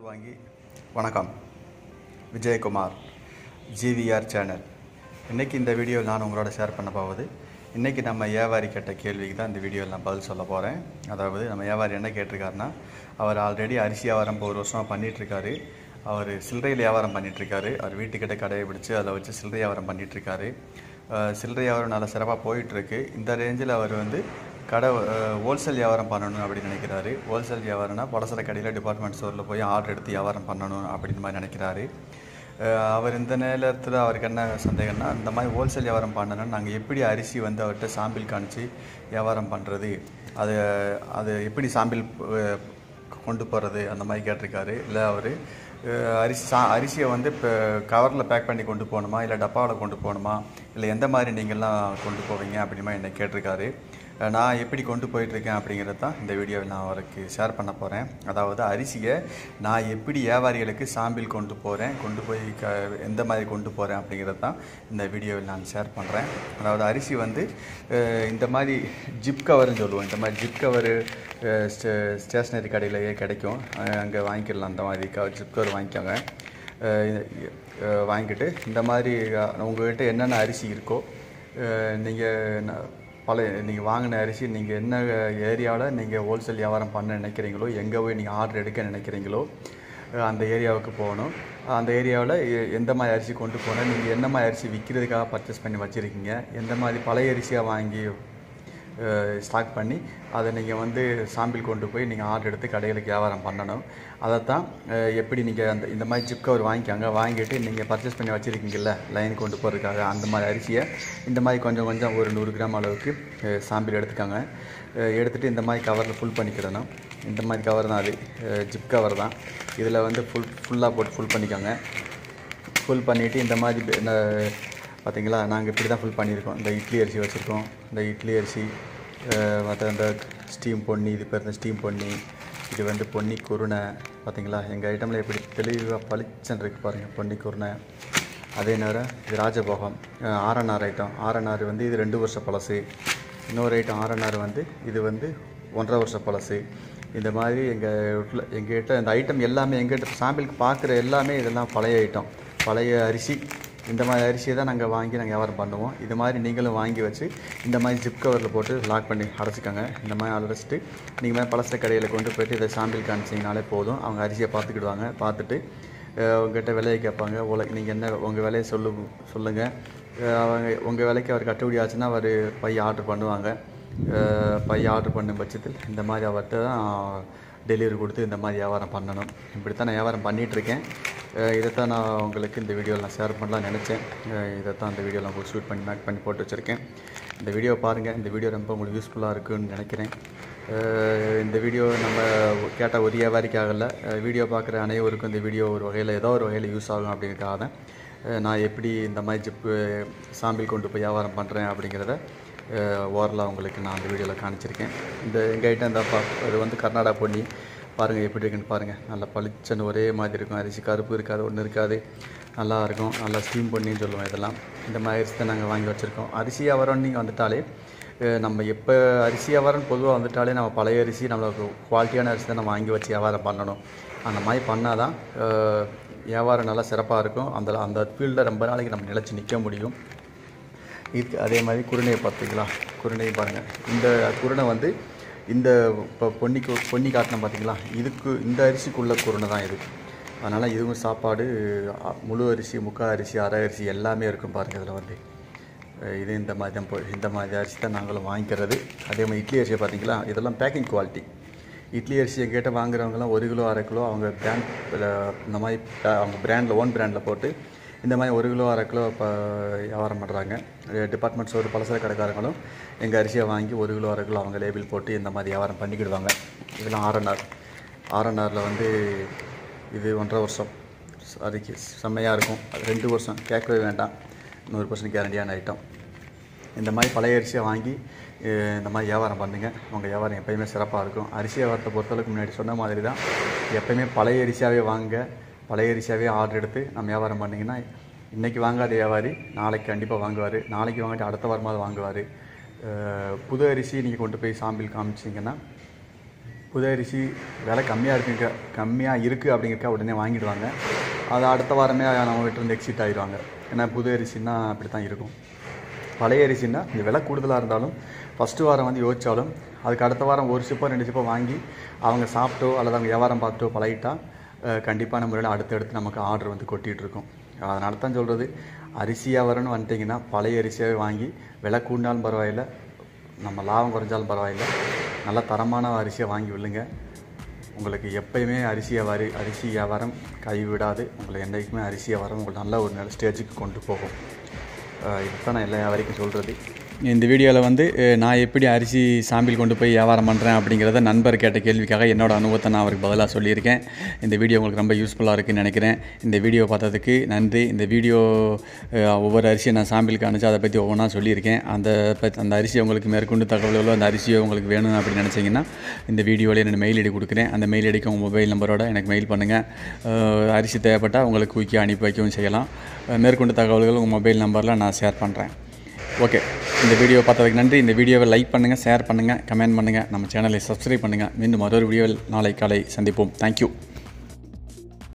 வாங்கி வணக்கம் Vijayakumar GVR channel இன்றைக்கி இந்த வீடியோ நான் உங்களோட ஷேர் பண்ண போவது இன்றைக்கி நம்ம வியாபாரி கேட்ட கேள்விக்கு தான் இந்த வீடியோவில் நான் பதில் சொல்ல போகிறேன் அதாவது நம்ம வியாபாரி என்ன கேட்டிருக்காருன்னா அவர் ஆல்ரெடி அரிசி வியாபாரம் இப்போ ஒரு வருஷமாக பண்ணிகிட்ருக்காரு அவர் சில்லறையில் வியாபாரம் பண்ணிகிட்ருக்காரு அவர் வீட்டுக்கிட்ட கடையை பிடிச்சி அதில் வச்சு சில்லறை வியாபாரம் பண்ணிகிட்ருக்காரு சில்லறை வியாபாரம் நல்லா சிறப்பாக போயிட்டுருக்கு இந்த ரேஞ்சில் அவர் வந்து கடை ஹோல்சேல் வியாபாரம் பண்ணணும் அப்படின்னு நினைக்கிறாரு ஹோல்சேல் வியாபாரம்னா பலசர கடையில் டிபார்ட்மெண்ட் ஸ்டோரில் போய் ஆர்டர் எடுத்து வியாபாரம் பண்ணணும் அப்படின்னு மாதிரி நினைக்கிறாரு அஹ் அவர் இந்த நேரத்தில் அவருக்கு என்ன சந்தேகம்னா இந்த மாதிரி ஹோல்சேல் வியாபாரம் பண்ணணும்னா நாங்கள் எப்படி அரிசி வந்து அவர்கிட்ட சாம்பிள் காமிச்சு வியாபாரம் பண்ணுறது அது அது எப்படி சாம்பிள் அஹ், கொண்டு போகிறது அந்த மாதிரி கேட்டிருக்காரு இல்லை அவர் அரிசி சா அரிசியை வந்து இப்போ கவரில் பேக் பண்ணி கொண்டு போகணுமா இல்லை டப்பாவில் கொண்டு போகணுமா இல்லை எந்த மாதிரி நீங்கள்லாம் கொண்டு போவீங்க அப்படிமா என்னை கேட்டிருக்காரு அஹ் நான் எப்படி கொண்டு போயிட்டுருக்கேன் அப்படிங்கிறது தான் இந்த வீடியோவில் நான் அவருக்கு ஷேர் பண்ண போகிறேன் அதாவது அரிசியை நான் எப்படி வியாபாரிகளுக்கு சாம்பிள் கொண்டு போகிறேன் கொண்டு போய் க எந்த மாதிரி கொண்டு போகிறேன் அப்படிங்கிறது தான் இந்த வீடியோவில் நான் ஷேர் பண்ணுறேன் அதாவது அரிசி வந்து அஹ் இந்த மாதிரி ஜிப் கவர்னு சொல்லுவோம் இந்த மாதிரி ஜிப் கவரு ஸ்டேஷ்னரி கடையிலேயே கிடைக்கும் அங்கே வாங்கிக்கலாம் அந்த மாதிரி க ஜிப் கவர் வாங்கிக்கோங்க அஹ் அஹ் வாங்கிட்டு இந்த மாதிரி அஹ் உங்கள்கிட்ட என்னென்ன அரிசி இருக்கோ நீங்கள் பல நீங்கள் வாங்கின அரிசி நீங்கள் என்ன ஏரியாவில் நீங்கள் ஹோல்சேல் வியாபாரம் பண்ண நினைக்கிறீங்களோ எங்கே போய் நீங்கள் ஆர்டர் எடுக்க நினைக்கிறீங்களோ அஹ் அந்த ஏரியாவுக்கு போகணும் அந்த ஏரியாவில் எந்த மாதிரி அரிசி கொண்டு போனால் நீங்கள் என்ன மாதிரி அரிசி விற்கிறதுக்காக பர்ச்சேஸ் பண்ணி வச்சுருக்கீங்க எந்த மாதிரி பழைய அரிசியாக வாங்கி ஸ்டாக் பண்ணி அதை நீங்கள் வந்து சாம்பிள் கொண்டு போய் நீங்கள் ஆர்டர் எடுத்து கடைகளுக்கு வியாபாரம் பண்ணணும் அதைத்தான் அஹ், எப்படி நீங்கள் அந்த இந்த மாதிரி ஜிப் கவர் வாங்கிக்கோங்க வாங்கிட்டு நீங்கள் பர்ச்சேஸ் பண்ணி வச்சுருக்கீங்கல்ல லைன் கொண்டு போகிறதுக்காக அந்த மாதிரி அரிசியை இந்த மாதிரி கொஞ்சம் கொஞ்சம் ஒரு நூறு கிராம் அளவுக்கு அஹ், சாம்பிள் எடுத்துக்கோங்க அஹ், எடுத்துகிட்டு இந்த மாதிரி கவரில் ஃபுல் பண்ணிக்கிடணும் இந்த மாதிரி கவர் தான் அது ஜிப் கவர் தான் இதில் வந்து ஃபுல் ஃபுல்லாக போட்டு ஃபுல் பண்ணிக்கோங்க ஃபுல் பண்ணிவிட்டு இந்த மாதிரி ப- இந்த பார்த்தீங்களா நாங்கள் இப்படி தான் ஃபுல் பண்ணியிருக்கோம் இந்த இட்லி அரிசி வச்சுருக்கோம் இந்த இட்லி அரிசி அஹ், மற்ற இந்த ஸ்டீம் பொன்னி இது பேர் இந்த ஸ்டீம் பொன்னி இது வந்து பொன்னி குருணை பார்த்தீங்களா எங்கள் ஐட்டமில் எப்படி தெளிவாக பளிச்சன் இருக்கு பாருங்கள் பொன்னி குருணை அதே நேரம் இது ராஜபோகம் அஹ், ஆரநார் ஐட்டம் ஆரநார் வந்து இது ரெண்டு வருஷம் பழசு இன்னொரு ஐட்டம் ஆரநார் வந்து இது வந்து ஒன்றரை வருஷம் பழசு இந்த மாதிரி எங்கள் வீட்டில் எங்ககிட்ட இந்த ஐட்டம் எல்லாமே எங்ககிட்ட சாம்பிளுக்கு பார்க்குற எல்லாமே இதெல்லாம் பழைய ஐட்டம் பழைய அரிசி இந்த மாதிரி அரிசியை தான் நாங்கள் வாங்கி நாங்கள் வியாபாரம் பண்ணுவோம் இது மாதிரி நீங்களும் வாங்கி வச்சு இந்த மாதிரி ஜிப் கவரில் போட்டு லாக் பண்ணி அடைச்சிக்கோங்க இந்த மாதிரி அடைச்சிட்டு நீங்கள் மாதிரி பலசர கடையில் கொண்டு போயிட்டு இதை சாம்பிள் காமிச்சிங்கனாலே போதும் அவங்க அரிசியை பார்த்துக்கிடுவாங்க பார்த்துட்டு அஹ், உங்ககிட்ட விலையை கேட்பாங்க உங்களை நீங்கள் என்ன உங்கள் விலையை சொல்லு சொல்லுங்கள் அஹ், அவங்க உங்கள் விலைக்கு அவர் கட்டுப்படி ஆச்சுன்னா அவர் பை ஆர்டர் பண்ணுவாங்க அஹ் பை ஆர்டர் பண்ணும் பட்சத்தில் இந்த மாதிரி அவர்கிட்ட தான் டெலிவரி கொடுத்து இந்த மாதிரி வியாபாரம் பண்ணணும் இப்படி தான் நான் வியாபாரம் பண்ணிகிட்ருக்கேன் இதைத்தான் நான் உங்களுக்கு இந்த வீடியோவில் நான் ஷேர் பண்ணலாம்னு நினச்சேன் இதைத்தான் இந்த வீடியோவில் உங்களுக்கு ஷூட் பண்ணி மேக் பண்ணி போட்டு வச்சுருக்கேன் இந்த வீடியோ பாருங்கள் இந்த வீடியோ ரொம்ப உங்களுக்கு யூஸ்ஃபுல்லாக இருக்குன்னு நினைக்கிறேன் அஹ் இந்த வீடியோ நம்ம கேட்ட ஒரு வியாபாரிக்காகல வீடியோ பார்க்குற அனைவருக்கும் இந்த வீடியோ ஒரு வகையில் ஏதோ ஒரு வகையில் யூஸ் ஆகும் அப்படிங்கிறதுக்காக தான் அஹ் நான் எப்படி இந்த மாதிரி ஜிப்பு சாம்பிள் கொண்டு போய் வியாபாரம் பண்ணுறேன் அப்படிங்கிறத ஓரலாக உங்களுக்கு நான் அந்த வீடியோவில் காமிச்சிருக்கேன் இந்த எங்கள் ஐட்டம் இந்த பா அது வந்து கர்நாடகா பொன்னி பாருங்கள் எப்படி இருக்குன்னு பாருங்கள் நல்லா பளிச்சன்னு ஒரே மாதிரி இருக்கும் அரிசி கருப்பு இருக்காது ஒன்றும் இருக்காது நல்லா இருக்கும் நல்லா ஸ்டீம் பண்ணின்னு சொல்லுவோம் இதெல்லாம் இந்த மாதிரி அரிசி தான் நாங்கள் வாங்கி வச்சுருக்கோம் அரிசி வியாபாரம் நீங்கள் வந்துட்டாலே அஹ் நம்ம எப்போ அரிசி வியாபாரம் பொதுவாக வந்துட்டாலே நம்ம பழைய அரிசி நம்மளுக்கு குவாலிட்டியான அரிசி தான் நம்ம வாங்கி வச்சு வியாபாரம் பண்ணணும் அந்த மாதிரி பண்ணால் தான் அஹ், வியாபாரம் நல்லா சிறப்பாக இருக்கும் அந்த அந்த ஃபீல்டில் ரொம்ப நாளைக்கு நம்ம நிலச்சி நிற்க முடியும் இதுக்கு அதே மாதிரி குருணையை பார்த்தீங்களா குருணையும் பாருங்கள் இந்த குருணை வந்து இந்த இப்போ பொன்னி கு- பொன்னி காட்டினோம் பார்த்தீங்களா இதுக்கு இந்த அரிசிக்குள்ள குருணை தான் இது அதனால் இதுவும் சாப்பாடு அ, முழு அரிசி முக்கால் அரிசி அரை அரிசி எல்லாமே இருக்கும் பாருங்கள் இதில் வந்து அஹ் இது இந்த மாதிரி தான் போய் இந்த மாதிரி அரிசி தான் நாங்களும் வாங்கிக்கிறது அதே மாதிரி இட்லி அரிசியை பார்த்தீங்களா இதெல்லாம் பேக்கிங் குவாலிட்டி இட்லி அரிசி எங்கிட்ட வாங்குறவங்கலாம் ஒரு கிலோ அரை கிலோ அவங்க பிராண்ட் இந்த மாதிரி ப- அவங்க பிராண்டில் ஓன் பிராண்டில் போட்டு இந்த மாதிரி ஒரு கிலோ அரை கிலோ இப்போ வியாபாரம் பண்ணுறாங்க டிபார்ட்மெண்ட் ஸ்டோர் பலசர கடைக்காரங்களும் எங்கள் அரிசியை வாங்கி ஒரு கிலோ அரை கிலோ அவங்க லேபிள் போட்டு இந்த மாதிரி வியாபாரம் பண்ணிக்கிடுவாங்க இதெல்லாம் ஆர்என்ஆர் ஆர்என்ஆரில் வந்து இது ஒன்றரை வருஷம் அதுக்கு செம்மையாக இருக்கும் அது ரெண்டு வருஷம் கேட்கவே வேண்டாம் நூறு பர்சன்ட் கேரண்டியான ஐட்டம் இந்த மாதிரி பழைய அரிசியை வாங்கி அஹ், இந்த மாதிரி வியாபாரம் பண்ணுங்க உங்கள் வியாபாரம் எப்பயுமே சிறப்பாக இருக்கும் அரிசி வியாபாரத்தை பொறுத்தளவுக்கு முன்னாடி சொன்ன மாதிரி தான் எப்பயுமே பழைய அரிசியாகவே வாங்க பழைய அரிசியாகவே ஆர்டர் எடுத்து நம்ம வியாபாரம் பண்ணிங்கன்னா இன்றைக்கி வாங்காத வியாபாரி நாளைக்கு கண்டிப்பாக வாங்குவார் நாளைக்கு வாங்கிட்டு அடுத்த வாரமாவது வாங்குவார் புது அரிசி நீங்கள் கொண்டு போய் சாம்பிள் காமிச்சிங்கன்னா புது அரிசி விலை கம்மியாக இருக்குங்க கம்மியாக இருக்குது அப்படிங்கிறக்க உடனே வாங்கிடுவாங்க அது அடுத்த வாரமே நம்ம வீட்டில் இருந்து எக்ஸிட் ஆயிடுவாங்க ஏன்னா புது அரிசின்னா அப்படி தான் இருக்கும் பழைய அரிசின்னா இந்த விலை கூடுதலாக இருந்தாலும் ஃபஸ்ட்டு வாரம் வந்து யோசித்தாலும் அதுக்கு அடுத்த வாரம் ஒரு சிப்போ ரெண்டு சிப்போ வாங்கி அவங்க சாப்பிட்டோ அல்லது அவங்க வியாபாரம் பார்த்துட்டோ பழகிட்டா அஹ், கண்டிப்பான முறையில் அடுத்தடுத்து நமக்கு ஆர்டர் வந்து கொட்டிகிட்டு இருக்கும் அதனால தான் சொல்கிறது அரிசி வியாபாரம்னு வந்துட்டிங்கன்னா பழைய அரிசியாகவே வாங்கி விலை கூடினாலும் பரவாயில்ல நம்ம லாபம் குறைஞ்சாலும் பரவாயில்ல நல்ல தரமான அரிசியை வாங்கி வில்லுங்க உங்களுக்கு எப்பயுமே அரிசி வியாபாரி அரிசி வியாபாரம் கைவிடாது உங்களை என்றைக்குமே அரிசி வியாபாரம் உங்களுக்கு நல்ல ஒரு நல்ல ஸ்டேஜுக்கு கொண்டு போகும் இதுதான் நான் எல்லா வியாபாரிக்கும் சொல்கிறது இந்த வீடியோவில் வந்து அஹ், நான் எப்படி அரிசி சாம்பிள் கொண்டு போய் வியாபாரம் பண்ணுறேன் அப்படிங்கிறத நண்பர் கேட்ட கேள்விக்காக என்னோட அனுபவத்தை நான் அவருக்கு பதிலாக சொல்லியிருக்கேன் இந்த வீடியோ உங்களுக்கு ரொம்ப யூஸ்ஃபுல்லாக இருக்குன்னு நினைக்கிறேன் இந்த வீடியோ பார்த்ததுக்கு நன்றி இந்த வீடியோ அஹ், ஒவ்வொரு அரிசியை நான் சாம்பிளுக்கு அனுப்பிச்சு அதை பற்றி ஒவ்வொன்றா சொல்லியிருக்கேன் அந்த பத் அந்த அரிசி உங்களுக்கு மேற்கொண்டு தகவல்களோ அந்த அரிசியோ உங்களுக்கு வேணும் அப்படின்னு நினச்சிங்கன்னா இந்த வீடியோவில் என்னோட மெயில் ஐடி கொடுக்குறேன் அந்த மெயில் ஐடிக்கு உங்கள் மொபைல் நம்பரோட எனக்கு மெயில் பண்ணுங்கள் அரிசி தேவைப்பட்டால் உங்களுக்கு குயிக்காக அனுப்பி வைக்கவும் செய்யலாம் அஹ், மேற்கொண்டு தகவல்கள் உங்கள் மொபைல் நம்பரில் நான் ஷேர் பண்ணுறேன் ஓகே இந்த வீடியோ பார்த்ததுக்கு நன்றி இந்த வீடியோவை லைக் பண்ணுங்கள் ஷேர் பண்ணுங்கள் கமெண்ட் பண்ணுங்கள் நம்ம சேனலை சப்ஸ்கிரைப் பண்ணுங்கள் மீண்டும் மற்றொரு வீடியோவில் நாளை காலை சந்திப்போம் தேங்க்யூ